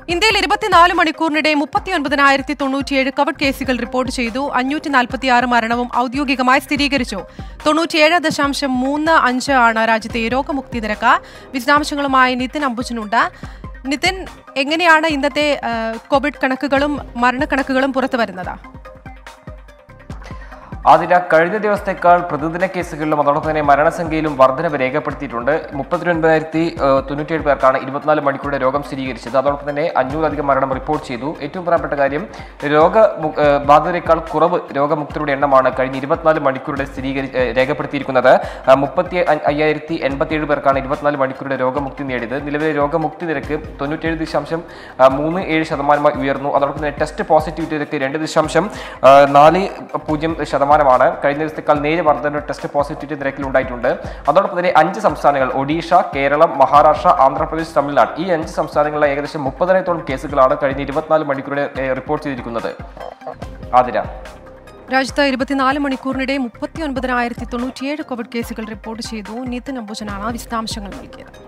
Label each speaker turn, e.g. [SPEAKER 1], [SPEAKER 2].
[SPEAKER 1] ഇന്ത്യയിൽ ഇരുപത്തിനാല് മണിക്കൂറിനിടെ മുപ്പത്തിയൊൻപതിനായിരത്തി തൊണ്ണൂറ്റിയേഴ് കോവിഡ് കേസുകൾ റിപ്പോർട്ട് ചെയ്തു അഞ്ഞൂറ്റി നാൽപ്പത്തിയാറ് മരണവും ഔദ്യോഗികമായി സ്ഥിരീകരിച്ചു തൊണ്ണൂറ്റിയേഴ് ദശാംശം മൂന്ന് അഞ്ച് ആണ് രാജ്യത്തെ രോഗമുക്തി നിരക്ക് വിശദാംശങ്ങളുമായി നിതിൻ അംബുജനുണ്ട് നിതിൻ എങ്ങനെയാണ് ഇന്നത്തെ ആ, കോവിഡ് കണക്കുകളും മരണക്കണക്കുകളും പുറത്തു വരുന്നത്
[SPEAKER 2] ആതിര കഴിഞ്ഞ ദിവസത്തേക്കാൾ പ്രതിദിന കേസുകളിലും അതോടൊപ്പം തന്നെ മരണസംഖ്യയിലും വർധനവ് രേഖപ്പെടുത്തിയിട്ടുണ്ട് മുപ്പത്തിരൊൻപതിനായിരത്തി തൊണ്ണൂറ്റിയേഴ് പേർക്കാണ് ഇരുപത്തിനാല് മണിക്കൂറുടെ രോഗം സ്ഥിരീകരിച്ചത് അതോടൊപ്പം തന്നെ അഞ്ഞൂറിലധികം മരണം റിപ്പോർട്ട് ചെയ്തു ഏറ്റവും പ്രധാനപ്പെട്ട കാര്യം രോഗ ബാധിതരെക്കാൾ കുറവ് രോഗമുക്തരുടെ എണ്ണമാണ് കഴിഞ്ഞ ഇരുപത്തിനാല് മണിക്കൂറുടെ സ്ഥിരീകരി ഏഹ് രേഖപ്പെടുത്തിയിരിക്കുന്നത് ആ, മുപ്പത്തി അ- അയ്യായിരത്തി എൺപത്തിയേഴ് പേർക്കാണ് ഇരുപത്തിനാല് മണിക്കൂറുടെ രോഗമുക്തി നേടിയത് നിലവിലെ രോഗമുക്തി നിരക്ക് തൊണ്ണൂറ്റേഴ് ദശാംശം ആ, മൂന്ന് ഏഴ് ശതമാനമായി ഉയർന്നു അതോടൊപ്പം തന്നെ ടെസ്റ്റ് പോസിറ്റിവിറ്റി നിരക്ക് രണ്ട് ദശാംശം ആ, നാല് പൂജ്യം ശതമാനമാണ് കഴിഞ്ഞ ദിവസത്തേക്കാൾ നേരിയ വർധന ടെസ്റ്റ് പോസിറ്റിവിറ്റി നിരക്കിൽ ഉണ്ടായിട്ടുണ്ട് അതോടൊപ്പം തന്നെ അഞ്ച് സംസ്ഥാനങ്ങൾ ഒഡീഷ കേരളം മഹാരാഷ്ട്ര ആന്ധ്രാപ്രദേശ് തമിഴ്നാട് ഈ അഞ്ച് സംസ്ഥാനങ്ങളിലെ ഏകദേശം മുപ്പതിനായിരത്തോളം കേസുകളാണ് കഴിഞ്ഞ ഇരുപത്തിനാല് മണിക്കൂറുടെ ഏഹ്, റിപ്പോർട്ട് ചെയ്തിരിക്കുന്നത് ആതിര
[SPEAKER 1] രാജ്യത്ത് ഇരുപത്തിനാല് മണിക്കൂറിനിടെ മുപ്പത്തിയൊൻപതിനായിരത്തി തൊണ്ണൂറ്റിയേഴ് കോവിഡ് കേസുകൾ റിപ്പോർട്ട് ചെയ്തു നിതിൻ അംബുജനാണ് വിശദാംശങ്ങൾ നൽകിയത്